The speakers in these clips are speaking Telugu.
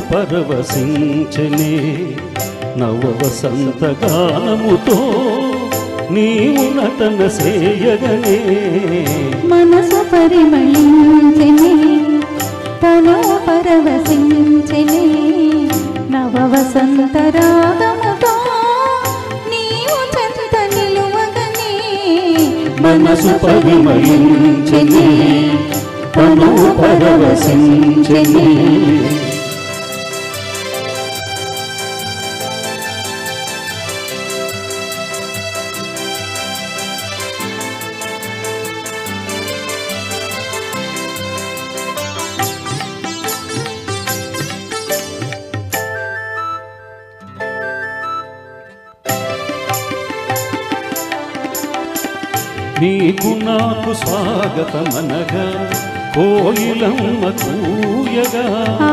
పరవశించనే నవ వసంత గానముతో నీవు నటన సేయగనే మనసు పరిమళించెనే తను పరవశించెనే నవ వసంత రాగముతో నీవు చెంత నిలువగనే మనసు పరిమళించనే తను పరవశించనే నీకు నాకు స్వాగతమనగా కోయిలమ్మ కూయగా ఆ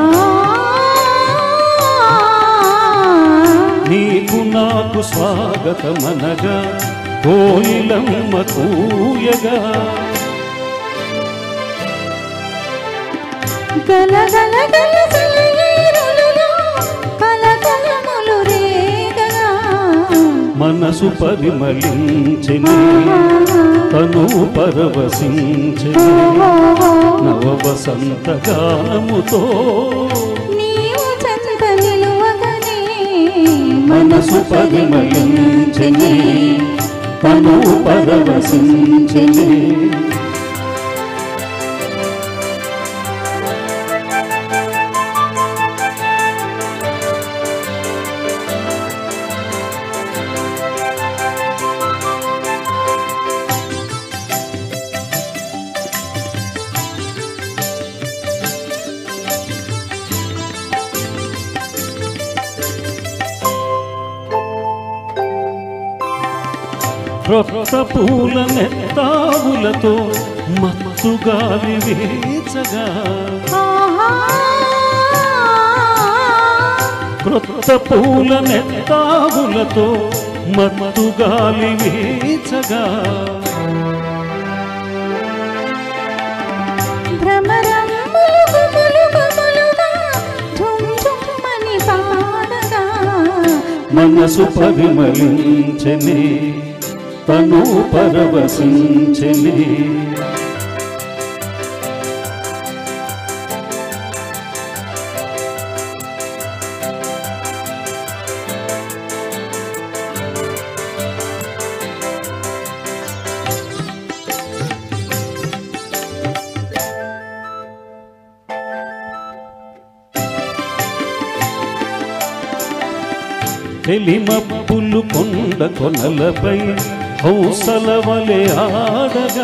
నీకు నాకు స్వాగతమనగా కోయిలమ్మ కూయగా గల గల గల సెలయేరులలో కలకలములు రేగగా మనసు పరిమళించని తను పరవశించని నవ వసంత గానముతో నీవు చెంత నిలువగనే మనసు పరిమళించని తను పరవశించని క్రొత్త పూల నెత్తావులతో మత్తు గాలి వీచగా ఆహా క్రొత్త పూల నెత్తావులతో మత్తు గాలి వీచగా భ్రమరమ్ములు గుములు గుములుగా ఝుమ్ ఝుమ్మని పాడగా మనసు పరిమళించని తను పరవశించని తెలిమప్పులు కొండ కొనలపై హౌసల వలె ఆడగా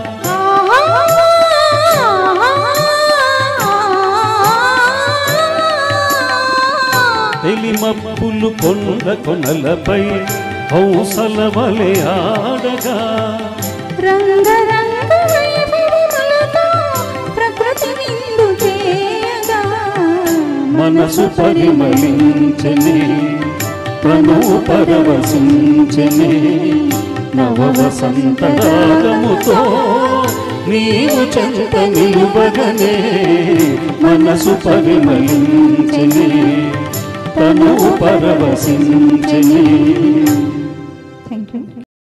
తెలిమప్పులు కొండ కొనలపై హౌసల వలె ఆడగా రంగరంగ వైభవములతో ప్రకృతి విందు చేయగా మనసు పరిమళించని తను పరవశించని నవ వసంత రాగముతో నీవు చెంత నిలువగనే మనసు పరిమళించని తను పరవశించని థ్యాంక్ యూ